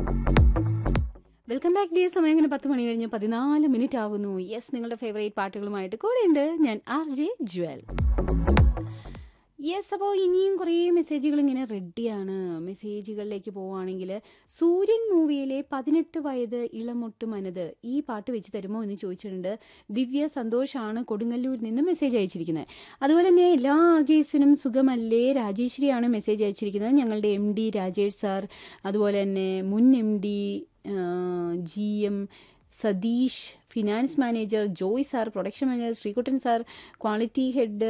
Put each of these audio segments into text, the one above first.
welcome back day സമയം ഇങ്ങനെ പത്ത് മണി കഴിഞ്ഞ് പതിനാല് മിനിറ്റ് ആകുന്നു യെസ് നിങ്ങളുടെ ഫേവറേറ്റ് പാട്ടുകളുമായിട്ട് കൂടെയുണ്ട് ഞാൻ ആർ ജെ ജ്വൽ യെസ് അപ്പോൾ ഇനിയും കുറേ മെസ്സേജുകൾ ഇങ്ങനെ റെഡിയാണ് മെസ്സേജുകളിലേക്ക് പോവുകയാണെങ്കിൽ സൂര്യൻ മൂവിയിലെ പതിനെട്ട് വയത് ഇളമൊട്ട് മനത് ഈ പാട്ട് വെച്ച് തരുമോ എന്ന് ചോദിച്ചിട്ടുണ്ട് ദിവ്യ സന്തോഷാണ് കൊടുങ്ങല്ലൂരിൽ നിന്ന് മെസ്സേജ് അയച്ചിരിക്കുന്നത് അതുപോലെ തന്നെ എല്ലാ ആർജേസിനും സുഖമല്ലേ രാജേശ്വരിയാണ് മെസ്സേജ് അയച്ചിരിക്കുന്നത് ഞങ്ങളുടെ എം ഡി രാജേഷ് സാർ അതുപോലെ തന്നെ മുൻ M D G M Satheesh finance manager Joy sir production manager Sreekuttan sir quality head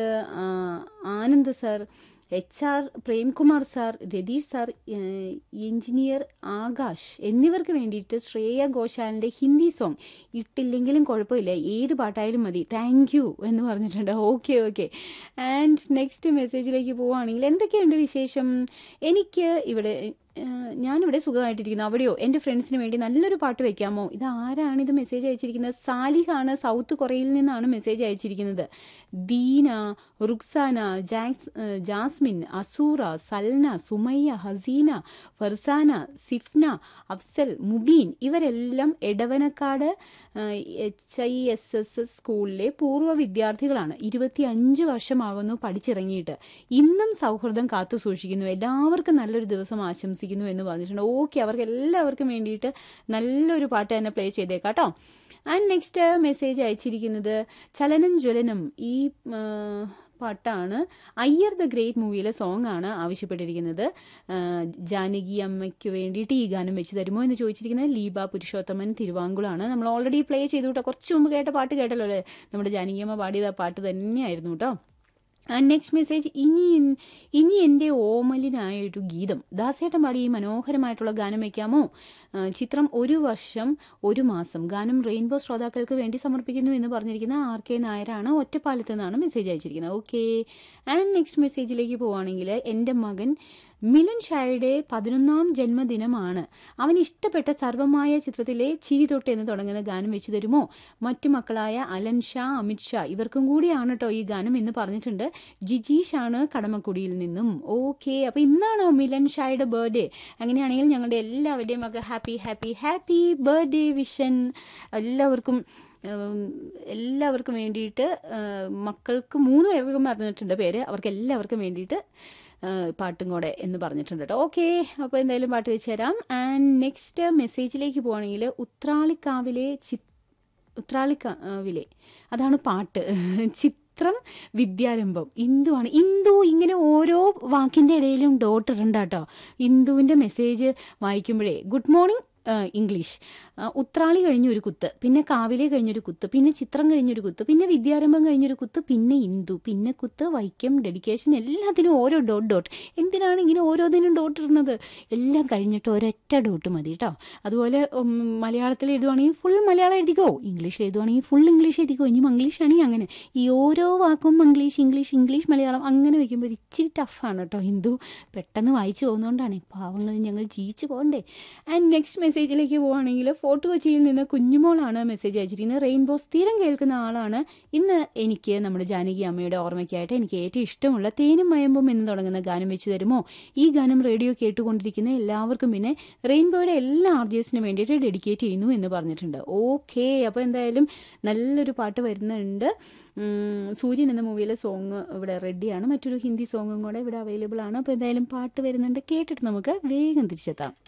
Anand sir H R Premkumar sir Ratheesh sir engineer Akash എന്നിവർക്ക് വേണ്ടിയിട്ട് ശ്രേയ ഘോഷാലിൻ്റെ ഹിന്ദി സോങ് ഇട്ടില്ലെങ്കിലും കുഴപ്പമില്ല ഏത് പാട്ടായാലും മതി താങ്ക് യു എന്ന് പറഞ്ഞിട്ടുണ്ട് ഓക്കെ ഓക്കെ ആൻഡ് നെക്സ്റ്റ് മെസ്സേജിലേക്ക് പോവുകയാണെങ്കിൽ എന്തൊക്കെയുണ്ട് വിശേഷം എനിക്ക് ഇവിടെ ഞാനിവിടെ സുഖമായിട്ടിരിക്കുന്നു അവിടെയോ എൻ്റെ ഫ്രണ്ട്സിന് വേണ്ടി നല്ലൊരു പാട്ട് വെക്കാമോ ഇത് ആരാണ് ഇത് മെസ്സേജ് അയച്ചിരിക്കുന്നത് സാലിഹാണ് സൗത്ത് കൊറിയയിൽ നിന്നാണ് മെസ്സേജ് അയച്ചിരിക്കുന്നത് ദീന റുക്സാന ജാക്സ് ജാസ്മിൻ അസൂറ സൽന സുമയ്യ ഹസീന ഫർസാന സിഫ്ന അഫ്സൽ മുബീൻ ഇവരെല്ലാം Edavanakkad H I S S S സ്കൂളിലെ പൂർവ്വ വിദ്യാർത്ഥികളാണ് ഇരുപത്തി അഞ്ച് വർഷമാകുന്നു പഠിച്ചിറങ്ങിയിട്ട് ഇന്നും സൗഹൃദം കാത്തു സൂക്ഷിക്കുന്നു എല്ലാവർക്കും നല്ലൊരു ദിവസം ആശംസിക്കുന്നു എന്ന് പറഞ്ഞിട്ടുണ്ട് ഓക്കെ അവർക്ക് എല്ലാവർക്കും വേണ്ടിയിട്ട് നല്ലൊരു പാട്ട് തന്നെ പ്ലേ ചെയ്തേക്കാം കേട്ടോ ആൻഡ് നെക്സ്റ്റ് മെസ്സേജ് അയച്ചിരിക്കുന്നത് ചലനം ജ്വലനം ഈ പാട്ടാണ് അയ്യർ ദ ഗ്രേറ്റ് മൂവിയിലെ സോങ് ആണ് ആവശ്യപ്പെട്ടിരിക്കുന്നത് ജാനകി അമ്മയ്ക്ക് വേണ്ടിയിട്ട് ഈ ഗാനം വെച്ച് തരുമോ എന്ന് ചോദിച്ചിരിക്കുന്നത് ലീബ പുരുഷോത്തമൻ തിരുവാങ്കുളാണ് നമ്മൾ ഓൾറെഡി പ്ലേ ചെയ്തു കേട്ടോ കുറച്ച് മുമ്പ് കേട്ട പാട്ട് കേട്ടല്ലോ അല്ലേ നമ്മുടെ ജാനകി അമ്മ പാടിയത് ആ പാട്ട് തന്നെയായിരുന്നു കേട്ടോ ആൻഡ് നെക്സ്റ്റ് മെസ്സേജ് ഇനി ഇനി എൻ്റെ ഓമലിനായ ഒരു ഗീതം ദാസേട്ടൻ പാടി ഈ മനോഹരമായിട്ടുള്ള ഗാനം വയ്ക്കാമോ ചിത്രം ഒരു വർഷം ഒരു മാസം ഗാനം റെയിൻബോ ശ്രോതാക്കൾക്ക് വേണ്ടി സമർപ്പിക്കുന്നു എന്ന് പറഞ്ഞിരിക്കുന്ന ആർ കെ നായരാണ് ഒറ്റപ്പാലത്ത് നിന്നാണ് മെസ്സേജ് അയച്ചിരിക്കുന്നത് ഓക്കെ ആൻഡ് നെക്സ്റ്റ് മെസ്സേജിലേക്ക് പോവുകയാണെങ്കിൽ എൻ്റെ മകൻ മിലൻ ഷായുടെ പതിനൊന്നാം ജന്മദിനമാണ് അവൻ ഇഷ്ടപ്പെട്ട സർവമായ ചിത്രത്തിലെ ചിരി തൊട്ട് എന്ന് തുടങ്ങുന്ന ഗാനം വെച്ച് തരുമോ മറ്റു മക്കളായ അലൻ ഷാ അമിത് ഷാ ഇവർക്കും കൂടിയാണ് കേട്ടോ ഈ ഗാനം എന്ന് പറഞ്ഞിട്ടുണ്ട് ജിജീഷ് ആണ് കടമക്കുടിയിൽ നിന്നും ഓക്കെ അപ്പൊ ഇന്നാണോ മിലൻ ഷായുടെ ബർത്ത്ഡേ അങ്ങനെയാണെങ്കിൽ ഞങ്ങളുടെ എല്ലാവരുടെയും ഒക്കെ ഹാപ്പി ഹാപ്പി ഹാപ്പി ബർത്ത്ഡേ വിഷൻ എല്ലാവർക്കും എല്ലാവർക്കും വേണ്ടിയിട്ട് മക്കൾക്ക് മൂന്ന് പേർക്കും പറഞ്ഞിട്ടുണ്ട് പേര് അവർക്ക് എല്ലാവർക്കും വേണ്ടിയിട്ട് പാട്ടും കൂടെ എന്ന് പറഞ്ഞിട്ടുണ്ട് കേട്ടോ ഓക്കെ അപ്പോൾ എന്തായാലും പാട്ട് വെച്ച് തരാം ആൻഡ് നെക്സ്റ്റ് മെസ്സേജിലേക്ക് പോവുകയാണെങ്കിൽ ഉത്രാളിക്കാവിലെ ചി ഉത്രാളിക്കാവിലെ അതാണ് പാട്ട് ചിത്രം വിദ്യാരംഭം ഇന്ദുവാണ് ഇന്ദു ഇങ്ങനെ ഓരോ വാക്കിൻ്റെ ഇടയിലും ഡോട്ട് ഇടണ്ട കേട്ടോ ഇന്ദുവിൻ്റെ മെസ്സേജ് വായിക്കുമ്പോഴേ ഗുഡ് മോർണിംഗ് ഇംഗ്ലീഷ് ഉത്രാളി കഴിഞ്ഞൊരു കുത്ത് പിന്നെ കാവിലെ കഴിഞ്ഞൊരു കുത്ത് പിന്നെ ചിത്രം കഴിഞ്ഞൊരു കുത്ത് പിന്നെ വിദ്യാരംഭം കഴിഞ്ഞൊരു കുത്ത് പിന്നെ ഇന്ദു പിന്നെ കുത്ത് വൈക്കം ഡെഡിക്കേഷൻ എല്ലാത്തിനും ഓരോ ഡോട്ട് ഡോട്ട് എന്തിനാണ് ഇങ്ങനെ ഓരോന്നിനും ഡോട്ട് ഇടുന്നത് എല്ലാം കഴിഞ്ഞിട്ട് ഒരൊറ്റ ഡോട്ട് മതി കേട്ടോ അതുപോലെ മലയാളത്തിൽ എഴുതുവാണെങ്കിൽ ഫുൾ മലയാളം എഴുതിക്കോ ഇംഗ്ലീഷ് എഴുതുവാണെങ്കിൽ ഫുൾ ഇംഗ്ലീഷ് എഴുതിക്കോ ഇനി മംഗ്ലീഷ് ആണെങ്കിൽ അങ്ങനെ ഈ ഓരോ വാക്കും മംഗ്ലീഷ് ഇംഗ്ലീഷ് ഇംഗ്ലീഷ് മലയാളം അങ്ങനെ വെക്കുമ്പോൾ ഇച്ചിരി ടഫാണ് കേട്ടോ ഹിന്ദു പെട്ടെന്ന് വായിച്ചു പോകുന്നതുകൊണ്ടാണ് പാവങ്ങൾ ഞങ്ങൾ ജീവിച്ചു പോകണ്ടേ ആൻഡ് നെക്സ്റ്റ് മെസ്സേജിലേക്ക് പോവുകയാണെങ്കിൽ ഫോർട്ട് കൊച്ചിയിൽ നിന്ന് കുഞ്ഞുമോളാണ് മെസ്സേജ് അയച്ചിരിക്കുന്നത് റെയിൻബോ സ്ഥിരം കേൾക്കുന്ന ആളാണ് ഇന്ന് എനിക്ക് നമ്മുടെ ജാനകി അമ്മയുടെ ഓർമ്മയ്ക്കായിട്ട് എനിക്ക് ഏറ്റവും ഇഷ്ടമുള്ള തേനും മയമ്പും എന്ന് തുടങ്ങുന്ന ഗാനം വെച്ച് തരുമോ ഈ ഗാനം റേഡിയോ കേട്ടുകൊണ്ടിരിക്കുന്ന എല്ലാവർക്കും പിന്നെ റെയിൻബോയുടെ എല്ലാ ആർജിയസിനും വേണ്ടിയിട്ട് ഡെഡിക്കേറ്റ് ചെയ്യുന്നു എന്ന് പറഞ്ഞിട്ടുണ്ട് ഓക്കെ അപ്പോൾ എന്തായാലും നല്ലൊരു പാട്ട് വരുന്നുണ്ട് സൂര്യൻ എന്ന മൂവിയിലെ സോങ് ഇവിടെ റെഡിയാണ് മറ്റൊരു ഹിന്ദി സോങ്ങും കൂടെ ഇവിടെ അവൈലബിൾ ആണ് അപ്പോൾ എന്തായാലും പാട്ട് വരുന്നുണ്ട് കേട്ടിട്ട് നമുക്ക് വേഗം തിരിച്ചെത്താം